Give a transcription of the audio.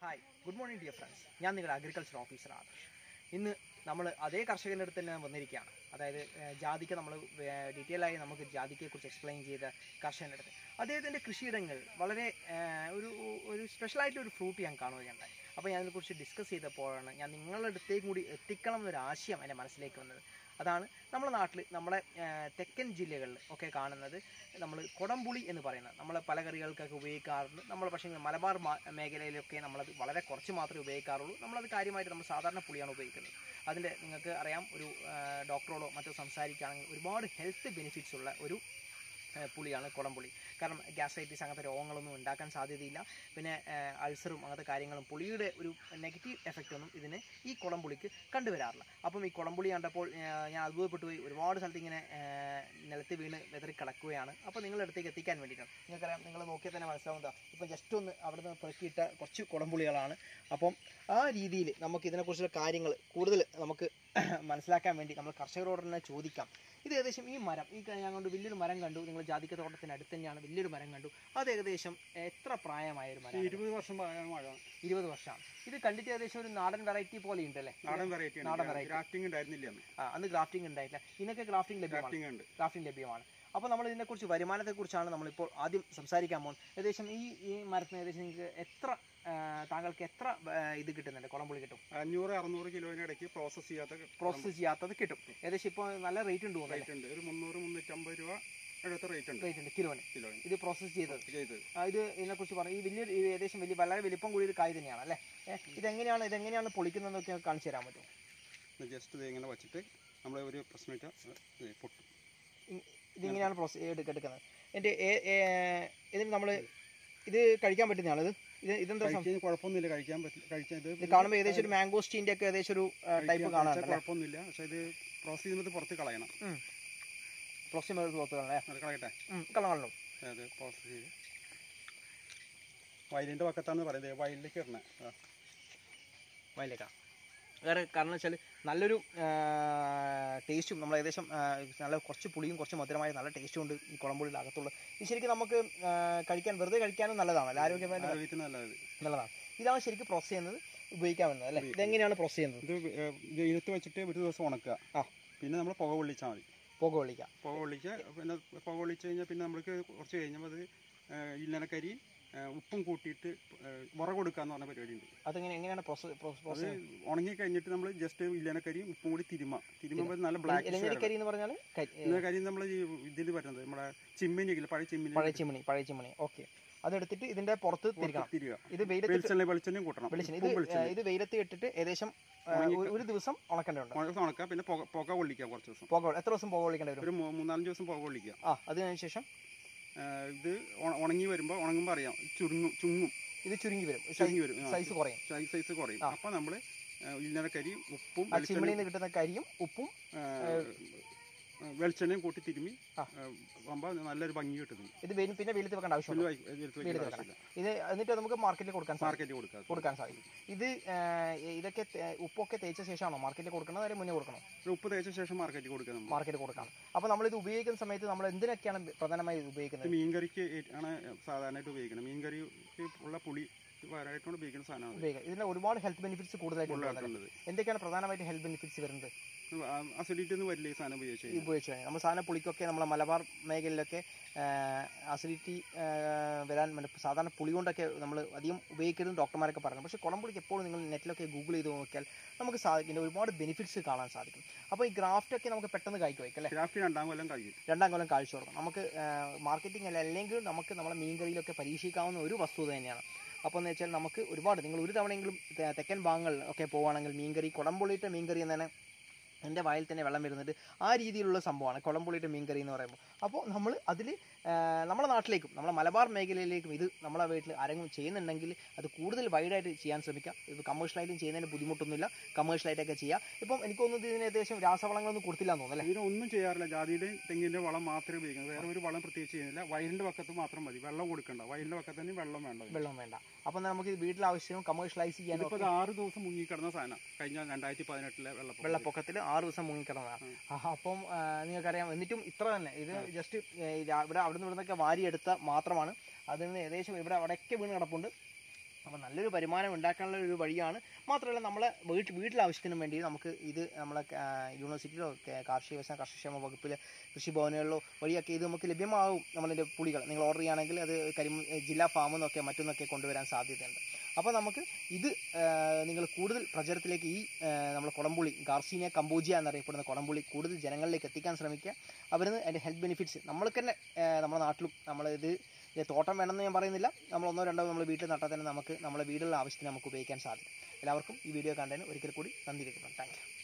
Hi good morning dear friends ഞാൻ നിങ്ങളുടെ agriculture officer Adarsh ഇന്ന് നമ്മൾ അതേ കർഷകൻ്റെ അടുത്ത് തന്നെ വന്നിരിക്കുകയാണ് അതായത് ഏഹ്, ജാതിക്ക നമ്മൾ ഡീറ്റെയിൽ ആയി നമുക്ക് ജാതിക്കയെക്കുറിച്ച് എക്സ്പ്ലെയിൻ ചെയ്ത കർഷകൻ്റെ അടുത്ത് അദ്ദേഹത്തിൻ്റെ കൃഷിയിടങ്ങൾ വളരെ ഏഹ്, ഒരു ഒരു സ്പെഷ്യലായിട്ട് ഒരു ഫ്രൂട്ട് ഞാൻ കാണുകയുണ്ടായി അപ്പോൾ ഞാൻ ഇതിനെക്കുറിച്ച് ഡിസ്കസ് ചെയ്തപ്പോഴാണ് ഞാൻ നിങ്ങളുടെ അടുത്തേക്കും കൂടി എത്തിക്കണം എന്നൊരു ആശയം എൻ്റെ മനസ്സിലേക്ക് വന്നത് അതാണ് നമ്മുടെ നാട്ടിൽ നമ്മുടെ ഏഹ്, തെക്കൻ ജില്ലകളിൽ ഒക്കെ കാണുന്നത് നമ്മൾ കുടംപുളി എന്ന് പറയുന്നത് നമ്മൾ പല കറികൾക്കൊക്കെ ഉപയോഗിക്കാറുണ്ട് നമ്മൾ പക്ഷേ മലബാർ മാ- മേഖലയിലൊക്കെ നമ്മളത് വളരെ കുറച്ച് മാത്രമേ ഉപയോഗിക്കാറുള്ളൂ നമ്മളത് കാര്യമായിട്ട് നമ്മൾ സാധാരണ പുളിയാണ് ഉപയോഗിക്കുന്നത് അതിൻ്റെ നിങ്ങൾക്ക് അറിയാം ഒരു ആ, ഡോക്ടറോടോ മറ്റോ സംസാരിക്കുകയാണെങ്കിൽ ഒരുപാട് ഹെൽത്ത് ബെനിഫിറ്റ്സ് ഉള്ള ഒരു ആ, പുളിയാണ് കുടംപുളി കാരണം ഗ്യാസ്ട്രൈറ്റിസ് അങ്ങനത്തെ രോഗങ്ങളൊന്നും ഉണ്ടാക്കാൻ സാധ്യതയില്ല പിന്നെ ആ, അൾസറും അങ്ങനത്തെ കാര്യങ്ങളും പുളിയുടെ ഒരു നെഗറ്റീവ് എഫക്റ്റ് ഒന്നും ഇതിന് ഈ കുടംപുളിക്ക് കണ്ടുവരാറില്ല അപ്പം ഈ കുടംപുളി കണ്ടപ്പോൾ ആ, ഞാൻ അത്ഭുതപ്പെട്ടു പോയി ഒരുപാട് സ്ഥലത്ത് ഇങ്ങനെ ആ, നിലത്ത് വീണ് വെതറി കിടക്കുകയാണ് അപ്പോൾ നിങ്ങളുടെ അടുത്തേക്ക് എത്തിക്കാൻ വേണ്ടിയിട്ടാണ് നിങ്ങൾക്കറിയാം നിങ്ങൾ നോക്കിയാൽ തന്നെ മനസ്സിലാവുന്നതാ ഇപ്പം ജസ്റ്റ് ഒന്ന് അവിടെ നിന്ന് പെറുക്കിയിട്ട കുറച്ച് കുടംപുളികളാണ് അപ്പം ആ രീതിയിൽ നമുക്ക് ഇതിനെക്കുറിച്ചുള്ള കാര്യങ്ങൾ കൂടുതൽ നമുക്ക് മനസ്സിലാക്കാൻ വേണ്ടി നമ്മൾ കർഷകരോട് തന്നെ ചോദിക്കാം ഇത് ഏകദേശം ഈ മരം ഈ ക- ഞാൻ കൊണ്ട് വലിയൊരു മരം കണ്ടു നിങ്ങൾ ജാതിക്ക തോട്ടത്തിന് അടുത്ത് തന്നെയാണ് വലിയൊരു മരം കണ്ടു അത് ഏകദേശം എത്ര പ്രായമായ ഒരു മരം ഇരുപത് വർഷം പഴയ മഴ ഇരുപത് വർഷമാണ് ഇത് കണ്ടിട്ട് ഏകദേശം ഒരു നാടൻ വെറൈറ്റി പോലെ ഉണ്ടല്ലേ നാടൻ വെറൈറ്റി നാടൻ variety. ഗ്രാഫ്റ്റിംഗ് ഉണ്ടായിരുന്നില്ല അന്ന് ആ, അന്ന് ഗ്രാഫ്റ്റിംഗ് ഉണ്ടായിട്ടില്ല ഇന്നൊക്കെ ഗ്രാഫ്റ്റിംഗ് ലഭ്യമാണ് ഗ്രാഫ്റ്റിംഗ് ഉണ്ട് ഗ്രാഫ്റ്റിംഗ് ലഭ്യമാണ് അപ്പോൾ നമ്മൾ ഇതിനെക്കുറിച്ച് വരുമാനത്തെക്കുറിച്ചാണ് നമ്മളിപ്പോൾ ആദ്യം സംസാരിക്കാൻ പോകുന്നത് ഏകദേശം ഈ ഈ മരത്തിന് ഏകദേശം നിങ്ങൾക്ക് എത്ര ആ, താങ്കൾക്ക് എത്ര ആ, ഇത് കിട്ടുന്നുണ്ട് കുളമ്പുളി കിട്ടും അഞ്ഞൂറ് അറുന്നൂറ് കിലോന് ഇടയ്ക്ക് പ്രോസസ് ചെയ്യാത്ത പ്രോസസ്സ് ചെയ്യാത്തത് കിട്ടും ഏകദേശം ഇപ്പോൾ നല്ല റേറ്റ് ഉണ്ട് തോന്നുന്നു റേറ്റ് ഉണ്ട് ഒരു മുന്നൂറ് മുന്നൂറ്റമ്പത് രൂപ അടുത്ത റേറ്റ് ഉണ്ട് റേറ്റ് ഉണ്ട് കിലോന് കിലോന് ഇത് പ്രോസസ്സ് ചെയ്തത് ചെയ്ത് ആ, ഇത് ഇതിനെക്കുറിച്ച് പറഞ്ഞു ഈ വലിയ ഇത് ഏകദേശം വലിയ വളരെ വലിപ്പം കൂടിയ ഒരു കായ് തന്നെയാണ് അല്ലേ ഏ, ഇതെങ്ങനെയാണ് ഇതെങ്ങനെയാണ് പൊളിക്കുന്നതെന്നൊക്കെ കാണിച്ചു തരാൻ പറ്റുമോ ജസ്റ്റ് ഇത് ഇങ്ങനെ വെച്ചിട്ട് നമ്മൾ ഒരു പ്രശ്നം വെച്ചാൽ പൊട്ടും ഇ- ഇതിങ്ങനെയാണ് പ്രോസസ് എടുക്കുന്നത് എൻ്റെ ഇതിന് നമ്മൾ ഇത് കഴിക്കാൻ പറ്റുന്നതാണ് ഇത് ഇത് ഇതെന്താ സം- കഴിക്കാൻ കുഴപ്പമൊന്നുമില്ല കഴിക്കാൻ പറ്റില്ല കഴിക്കാൻ ഇത് ഇത് കാണുമ്പോൾ ഏകദേശം ഒരു മാംഗോസ്റ്റീൻ്റെ ഒക്കെ ഏകദേശം ഒരു ടൈപ്പ് കഴിക്കാൻ കാണാറുണ്ട് കുഴപ്പമൊന്നുമില്ല പക്ഷെ ഇത് പ്രോസസ് ചെയ്യുന്നത് പുറത്ത് കളയണം പ്രോസ്റ്റീൻ തോത്തുകളല്ലേ അത് കളയട്ടെ കള്ളം കള്ളു അത് പ്രോസസ് ചെയ്ത് വയലിൻ്റെ പക്കത്താണ് പറയുന്നത് വയലിലേക്ക് ഇടണേ ആ. വയലേക്കാണ് വേറെ കാരണം വെച്ചാൽ നല്ലൊരു ടേസ്റ്റും നമ്മൾ ഏകദേശം ആ, നല്ല കുറച്ച് പുളിയും കുറച്ച് മധുരമായ നല്ല ടേസ്റ്റും ഉണ്ട് ഈ കുളമ്പുള്ളിയുടെ അകത്തുള്ള ഇത് ശരിക്കും നമുക്ക് ആ, കഴിക്കാൻ വെറുതെ കഴിക്കാനും നല്ലതാണ് ആരോഗ്യമായിട്ട് ആരോഗ്യത്തിന് നല്ലത് നല്ലതാണ് ഇതാണ് ശരിക്കും പ്രോസസ് ചെയ്യുന്നത് ഉപയോഗിക്കാവുന്നത് അല്ലേ ഇതെങ്ങനെയാണ് പ്രോസസ് ചെയ്യുന്നത് ഇത് വെ- വെയിലത്ത് വെച്ചിട്ട് ഒരു ദിവസം ഉണക്കുക ആ. പിന്നെ നമ്മൾ പുക പൊള്ളിച്ചാൽ മതി പുക കൊള്ളിക്കാം പുക പൊള്ളിച്ച് പിന്നെ പുക പൊള്ളിച്ച് കഴിഞ്ഞാൽ പിന്നെ നമുക്ക് കുറച്ച് കഴിഞ്ഞപ്പോൾ അത് ഇല്ലനക്കരി ഉപ്പും കൂട്ടിയിട്ട് വിറക് കൊടുക്കുക എന്ന് പറഞ്ഞ പരിപാടി ഉണ്ട് അതെങ്ങനെ എങ്ങനെയാണ് പ്രോസസ് അത് പ്രോസസ് ഉണങ്ങി കഴിഞ്ഞിട്ട് നമ്മൾ ജസ്റ്റ് ഇല്ലനക്കരിയും ഉപ്പും കൂടി തിരുമ തിരുമുമ്പോൾ നല്ല ബ്ലാക്ക് ഇലഞ്ഞിരിക്കരി എന്ന് പറഞ്ഞാൽ ഇല്ലനക്കരി നമ്മൾ ഈ ഇതിൽ വരുന്നത് നമ്മുടെ ചിമ്മിനി ഇല്ല പഴയ ചിമ്മിനി പഴയ ചിമണി പഴയ ചിമണി ഓക്കെ അതെടുത്തിട്ട് ഇതിന്റെ പുറത്ത് തിരിക്കണം തിരിക ഇത് വെയിലത്ത് വെളിച്ചെണ്ണ വെളിച്ചെണ്ണയും കൂട്ടണം വെളിച്ചെണ്ണ ഉപ്പും ഇത് വെളിച്ചെണ്ണ ഇത് വെയിലത്ത് ഇട്ടിട്ട് ഏകദേശം ആ, ഒരു- ഒരു ദിവസം ഉണക്കേണ്ടതുണ്ട് കുറച്ച് ഉണക്കുക പിന്നെ പുക പുക പൊള്ളിക്കുക കുറച്ച് ദിവസം പുക എത്ര ദിവസം പുക കൊള്ളിക്കേണ്ടി വരും ഒരു മൂ- മൂന്നാലഞ്ച് ദിവസം പുക പൊള്ളിക്കുക ആ അതിന് ശേഷം ആ, ഇത് ഉണ- ഉണങ്ങി വരുമ്പോൾ ഉണങ്ങുമ്പോൾ അറിയാം ചുരുങ്ങും ചുങ്ങും ഇത് ചുരുങ്ങി വരും ചുരുങ്ങി വരും ആ. സൈസ് കുറയും സൈസ് സൈസ് കുറയും ആ. അപ്പോൾ നമ്മൾ ഇല്ലനക്കരി ഉപ്പും ആ വെളിച്ചെണ്ണയും ചിമ്മിണിയിൽ നിന്ന് കിട്ടുന്ന കരിയും ഉപ്പും ആ, വെളിച്ചെണ്ണയും കൂട്ടി തിരുമ്മി ആ. ആകുമ്പോൾ നല്ലൊരു ഭംഗി കിട്ടുന്നു ഇത് വെയിൽ പിന്നെ വെയിലത്ത് വെക്കേണ്ട ആവശ്യമുണ്ട് എടുത്ത് വെയിലത്ത് വെക്കേണ്ട വെക്കണം ഇത് എന്നിട്ട് നമുക്ക് മാർക്കറ്റിൽ കൊടുക്കാൻ സാധിക്കും മാർക്കറ്റിൽ കൊടുക്കുക കൊടുക്കാൻ സാധിക്കും ഇത് ആ, ഇതൊക്കെ തേ- ഉപ്പൊക്കെ തേച്ച ശേഷമാണോ മാർക്കറ്റിൽ കൊടുക്കുന്നത് അതിന് മുന്നേ കൊടുക്കണം ഒരു ഉപ്പ് തേച്ച ശേഷം മാർക്കറ്റിൽ കൊടുക്കുക നമ്മൾ മാർക്കറ്റിൽ കൊടുക്കണം അപ്പോൾ നമ്മൾ ഇത് ഉപയോഗിക്കുന്ന സമയത്ത് നമ്മൾ എന്തിനൊക്കെയാണ് പ്രധാനമായി ഇത് ഇത് ഉപയോഗിക്കുന്നത് മീൻകറിക്ക് ഏ- ആണ് സാധാരണയായിട്ട് ഉപയോഗിക്കുന്നത് മീൻകറിക്ക് ഉള്ള പുളി വരായിട്ടാണ് ഉപയോഗിക്കുന്ന സാധനമാണ് ഉപയോഗിക്കുക ഇതിന് ഒരുപാട് ഹെൽത്ത് ബെനിഫിറ്റ്സ് കൂടുതലായിട്ട് ഉണ്ട് അതിന്. ഉള്ളത് എന്തൊക്കെയാണ് പ്രധാനമായിട്ട് ഹെൽത്ത് ബെനിഫിറ്റ്സ് വരുന്നത് അസിഡിറ്റി ഒന്നും വരില്ല ഈ സാധനം ഉപയോഗിച്ച് ഈ കഴിഞ്ഞാൽ ഉപയോഗിച്ച് കഴിഞ്ഞാൽ നമ്മൾ സാധാരണ പുളിക്കൊക്കെ നമ്മളെ മലബാർ മേഖലയിലൊക്കെ അസിഡിറ്റി വരാൻ വേണ്ടി സാധാരണ പുളി കൊണ്ടൊക്കെ നമ്മൾ അധികം ഉപയോഗിക്കരുത് ഡോക്ടർമാരൊക്കെ പറയുന്നത് പക്ഷേ കുളമ്പുളിക്ക് എപ്പോഴും നിങ്ങൾ നെറ്റിലൊക്കെ ഗൂഗിൾ ചെയ്ത് നോക്കിയാൽ നമുക്ക് സാധിക്കുന്ന ഒരുപാട് ബെനിഫിറ്റ്സ് കാണാൻ സാധിക്കും അപ്പോൾ ഈ ഗ്രാഫ്റ്റ് ഒക്കെ നമുക്ക് പെട്ടെന്ന് കായ്ക്ക് വയ്ക്കും അല്ലേ ക്രാഫ്റ്റ് രണ്ടാം കൊല്ലം കഴിയും രണ്ടാം കൊല്ലം കാഴ്ച കൊടുക്കണം നമുക്ക് മാർക്കറ്റിംഗ് അല്ല അല്ലെങ്കിൽ നമുക്ക് നമ്മുടെ മീൻകറിയിലൊക്കെ പരീക്ഷിക്കാവുന്ന ഒരു വസ്തുത തന്നെയാണ് അപ്പോൾ എന്ന് വെച്ചാൽ നമുക്ക് ഒരുപാട് നിങ്ങൾ ഒരു തവണയെങ്കിലും തെ- തെക്കൻ ഭാഗങ്ങളിൽ ഒക്കെ പോവുകയാണെങ്കിൽ മീൻകറി കുടംപൊളിയിട്ട മീൻകറി എന്ന് തന്നെ എൻ്റെ വായിൽ തന്നെ വെള്ളം വരുന്നുണ്ട് ആ രീതിയിലുള്ള സംഭവമാണ് കുളമ്പുളിയിട്ട് മീൻകറി എന്ന് പറയുമ്പോൾ അപ്പോൾ നമ്മൾ അതിൽ നമ്മുടെ നാട്ടിലേക്കും നമ്മുടെ മലബാർ മേഖലയിലേക്കും ഇത് നമ്മളെ വീട്ടിൽ ആരെങ്കിലും ചെയ്യുന്നുണ്ടെങ്കിൽ അത് കൂടുതൽ വൈഡായിട്ട് ചെയ്യാൻ ശ്രമിക്കാം ഇത് കമേഴ്ഷ്യലായിട്ടും ചെയ്യുന്നതിന് ബുദ്ധിമുട്ടൊന്നുമില്ല കമേഴ്ഷ്യലായിട്ടൊക്കെ ചെയ്യാം ഇപ്പം എനിക്ക് തോന്നുന്നത് ഇതിന് ഏകദേശം രാസവളങ്ങളൊന്നും കൊടുത്തില്ല എന്ന് തോന്നുന്നു അല്ലേ ഇതിനൊന്നും ചെയ്യാറില്ല ജാതിയുടെ തെങ്ങിന്റെ വളം മാത്രമേ ഉപയോഗിക്കുന്നത് വേറെ ഒരു വളം പ്രത്യേകിച്ച് ചെയ്യുന്നില്ല വയലിന്റെ പക്കത്ത് മാത്രം മതി വെള്ളം കൊടുക്കണ്ട വയലിന്റെ പക്കത്ത് തന്നെ വെള്ളം വേണ്ട വെള്ളം വേണ്ട അപ്പം നമുക്ക് ഇത് വീട്ടിലെ ആവശ്യവും കമേഴ്ഷ്യലൈസ് ചെയ്യാനും ഇതിപ്പോ ഇത് ആറ് ദിവസം മുങ്ങിക്കിടന്ന സാധനം കഴിഞ്ഞ രണ്ടായിരത്തി പതിനെട്ടിലെ വെള്ളപ്പൊക്കം വെള്ളപ്പൊക്കത്തിൽ ആറ് ദിവസം മുങ്ങിക്കിടന്നതാണ് ആ, അപ്പം ആ, നിങ്ങൾക്കറിയാം എന്നിട്ടും ഇത്ര തന്നെ ഇത് ജസ്റ്റ് ഇവിടെ അവിടെ നിന്ന് ഇവിടുന്നൊക്കെ വാരിയെടുത്ത മാത്രമാണ് അതിൽ നിന്ന് ഏകദേശം ഇവിടെ അവിടെയൊക്കെ വീണ് കിടപ്പുണ്ട് അപ്പോൾ നല്ലൊരു വരുമാനം ഉണ്ടാക്കാനുള്ള ഒരു വഴിയാണ് മാത്രമല്ല നമ്മളെ വീട്ട് വീട്ടിലാവശ്യത്തിനും വേണ്ടി നമുക്ക് ഇത് നമ്മളെ ആ, യൂണിവേഴ്സിറ്റിയിലോ കേ- കാർഷിക വ്യവസായ കർഷകക്ഷേമ വകുപ്പിൽ കൃഷിഭവനുകളിലോ വഴിയൊക്കെ ഇത് നമുക്ക് ലഭ്യമാവും നമ്മളിൻ്റെ പുളികൾ നിങ്ങൾ ഓർഡർ ചെയ്യുകയാണെങ്കിൽ അത് കരിമ ജില്ലാ ഫാമിൽ നിന്നൊക്കെ മറ്റൊന്നൊക്കെ കൊണ്ടുവരാൻ സാധ്യതയുണ്ട് അപ്പോൾ നമുക്ക് ഇത് നിങ്ങൾ കൂടുതൽ പ്രചാരത്തിലേക്ക് ഈ നമ്മൾ കുടംപുളി ഗാർസീനിയ കമ്പോജിയ എന്നറിയപ്പെടുന്ന കുടംപുളി കൂടുതൽ ജനങ്ങളിലേക്ക് എത്തിക്കാൻ ശ്രമിക്കുക അവരിന്ന് അതിൻ്റെ ഹെൽത്ത് ബെനിഫിറ്റ്സ് നമ്മൾക്ക് തന്നെ ആ, നമ്മുടെ നാട്ടിലും നമ്മളിത് ഇത് തോട്ടം വേണമെന്ന് ഞാൻ പറയുന്നില്ല നമ്മൾ ഒന്നോ രണ്ടോ നമ്മൾ വീട്ടിൽ നട്ടാൽ തന്നെ നമുക്ക് നമ്മുടെ വീടുള്ള ആവശ്യത്തിന് നമുക്ക് ഉപയോഗിക്കാൻ സാധിക്കും എല്ലാവർക്കും ഈ വീഡിയോ കണ്ടതിന് ഒരിക്കൽ കൂടി നന്ദി രേഖപ്പെടുത്താം താങ്ക് യു